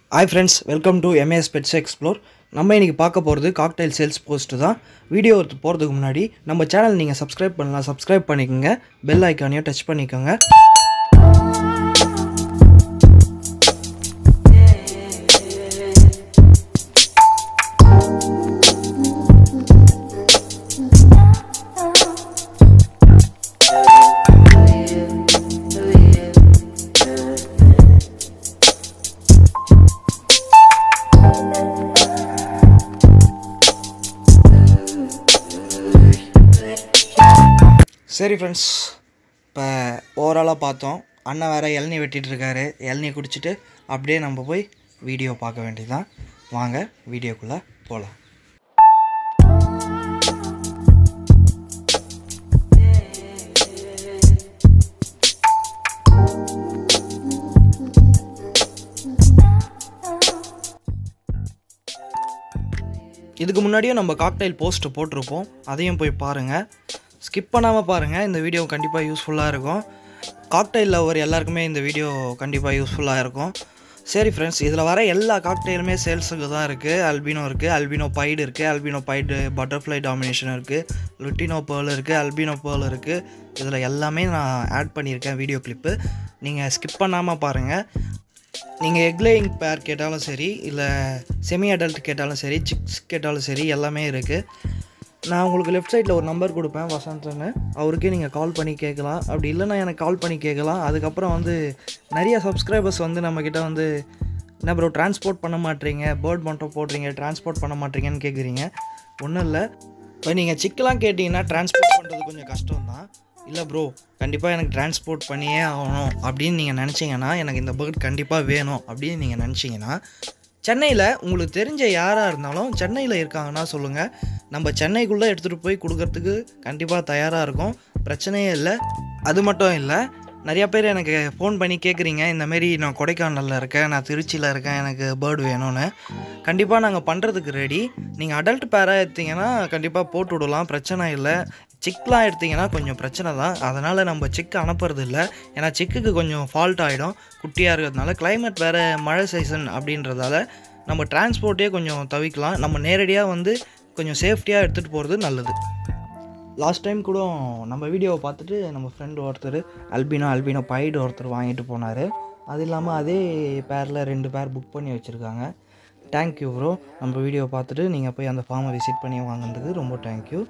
hi friends welcome to M A S pets explore நம்ம இன்றைக்கி பார்க்க போகிறது காக்டைல் சேல்ஸ் போஸ்ட்டு தான் வீடியோ போகிறதுக்கு முன்னாடி நம்ம சேனல் நீங்கள் சப்ஸ்கிரைப் பண்ணலாம் சப்ஸ்கிரைப் பண்ணிக்கோங்க பெல் ஐக்கானையும் டச் பண்ணிக்கோங்க சரி ஃப்ரெண்ட்ஸ் இப்போ ஓவராலாக பார்த்தோம் அண்ணன் வேறு இளநீ வெட்டிட்டு இருக்காரு இளநீ குடிச்சிட்டு அப்படியே நம்ம போய் வீடியோ பார்க்க வேண்டியதுதான் வாங்க வீடியோக்குள்ளே போகலாம் இதுக்கு முன்னாடியும் நம்ம காக்டைல் போஸ்ட் போட்டிருப்போம் அதையும் போய் பாருங்கள் ஸ்கிப் பண்ணாமல் பாருங்கள் இந்த வீடியோ கண்டிப்பாக யூஸ்ஃபுல்லாக இருக்கும் காக்டைல் லவர் எல்லாருக்குமே இந்த வீடியோ கண்டிப்பாக யூஸ்ஃபுல்லாக இருக்கும் சரி ஃப்ரெண்ட்ஸ் இதில் வர எல்லா காக்டைலுமே சேல்ஸுக்கு தான் இருக்குது அல்பினோ இருக்குது அல்பினோ பைடு இருக்குது அல்பினோ பைடு பட்டர்ஃப்ளை டாமினேஷன் இருக்குது லுட்டினோ பேர்ல் இருக்குது அல்பினோ பேர்ல் இருக்குது இதில் எல்லாமே நான் ஆட் பண்ணியிருக்கேன் வீடியோ கிளிப்பு நீங்கள் ஸ்கிப் பண்ணாமல் பாருங்கள் நீங்கள் எக்லேயிங் பேர் கேட்டாலும் சரி இல்லை செமி அடல்ட் கேட்டாலும் சரி சிக்ஸ் கேட்டாலும் சரி எல்லாமே இருக்குது நான் உங்களுக்கு லெஃப்ட் சைடில் ஒரு நம்பர் கொடுப்பேன் வசந்த்னு அவருக்கே நீங்கள் கால் பண்ணி கேட்கலாம் அப்படி இல்லைன்னா எனக்கு கால் பண்ணி கேட்கலாம் அதுக்கப்புறம் வந்து நிறைய சப்ஸ்கிரைபர்ஸ் வந்து நம்மக்கிட்ட வந்து என்ன ப்ரோ டிரான்ஸ்போர்ட் பண்ண மாட்டீங்க பேர்ட் மட்டும் போடுறீங்க டிரான்ஸ்போர்ட் பண்ண மாட்டீங்கன்னு கேட்குறீங்க ஒன்றும் இல்லை இப்போ நீங்கள் சிக்கெலாம் கேட்டிங்கன்னா டிரான்ஸ்போர்ட் பண்ணுறது கொஞ்சம் கஷ்டம் தான் இல்லை ப்ரோ கண்டிப்பாக எனக்கு டிரான்ஸ்போர்ட் பண்ணியே ஆகணும் அப்படின்னு நீங்கள் நினச்சிங்கன்னா எனக்கு இந்த பேர்ட் கண்டிப்பாக வேணும் அப்படின்னு நீங்கள் நினச்சிங்கன்னா சென்னையில் உங்களுக்கு தெரிஞ்ச யாராக இருந்தாலும் சென்னையில் இருக்காங்கன்னா சொல்லுங்கள் நம்ம சென்னைக்குள்ளே எடுத்துகிட்டு போய் கொடுக்கறதுக்கு கண்டிப்பாக தயாராக இருக்கும் பிரச்சனையே இல்லை அது மட்டும் இல்லை நிறையா பேர் எனக்கு ஃபோன் பண்ணி கேட்குறீங்க இந்தமாரி நான் கொடைக்கானலில் இருக்கேன் நான் திருச்சியில் இருக்கேன் எனக்கு பேர்டு வேணும்னு கண்டிப்பாக நாங்கள் பண்ணுறதுக்கு ரெடி நீங்கள் அடல்ட் பேராக எடுத்தீங்கன்னா கண்டிப்பாக போட்டு விடலாம் பிரச்சனை இல்லை சிக்லாம் எடுத்திங்கன்னா கொஞ்சம் பிரச்சனை தான் அதனால் நம்ம சிக்கு அனுப்புறது இல்லை ஏன்னா சிக்குக்கு கொஞ்சம் ஃபால்ட் ஆகிடும் குட்டியாக இருக்கிறதுனால கிளைமேட் வேறு மழை சீசன் அப்படின்றதால நம்ம டிரான்ஸ்போர்ட்டே கொஞ்சம் தவிக்கலாம் நம்ம நேரடியாக வந்து கொஞ்சம் சேஃப்டியாக எடுத்துகிட்டு போகிறது நல்லது லாஸ்ட் டைம் கூட நம்ம வீடியோவை பார்த்துட்டு நம்ம ஃப்ரெண்டு ஒருத்தர் அல்பினோ அல்பினோ பைடு ஒருத்தர் வாங்கிட்டு போனார் அது இல்லாமல் அதே பேரில் ரெண்டு பேர் புக் பண்ணி வச்சுருக்காங்க தேங்க்யூ ப்ரோ நம்ம வீடியோவை பார்த்துட்டு நீங்கள் போய் அந்த ஃபார்மை விசிட் பண்ணி வாங்கினதுக்கு ரொம்ப தேங்க்யூ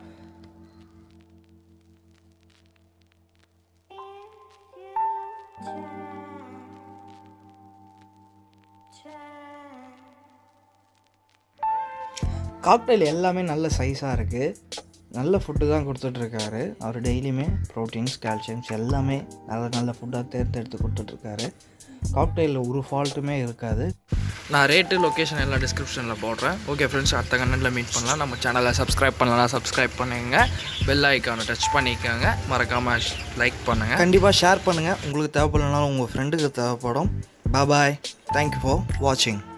காக்டைல் எல்லாமே நல்ல சைஸாக இருக்குது நல்ல ஃபுட்டு தான் கொடுத்துட்ருக்காரு அவர் டெய்லியுமே ப்ரோட்டீன்ஸ் கால்சியம்ஸ் எல்லாமே நல்ல நல்ல ஃபுட்டாக தேர்ந்தெடுத்து கொடுத்துட்ருக்காரு காக்டைலில் ஒரு ஃபால்ட்டுமே இருக்காது நான் ரேட்டு லொக்கேஷன் எல்லாம் டிஸ்கிரிப்ஷனில் போடுறேன் ஓகே ஃப்ரெண்ட்ஸ் அடுத்த கண்ணனில் மீட் பண்ணலாம் நம்ம சேனலை சப்ஸ்கிரைப் பண்ணலாம் சப்ஸ்கிரைப் பண்ணுங்க பெல் ஐக்கானை டச் பண்ணிக்கோங்க மறக்காமல் லைக் பண்ணுங்கள் கண்டிப்பாக ஷேர் பண்ணுங்கள் உங்களுக்கு தேவைப்படலனாலும் உங்கள் ஃப்ரெண்டுக்கு தேவைப்படும் பாய் தேங்க்யூ ஃபார் வாட்சிங்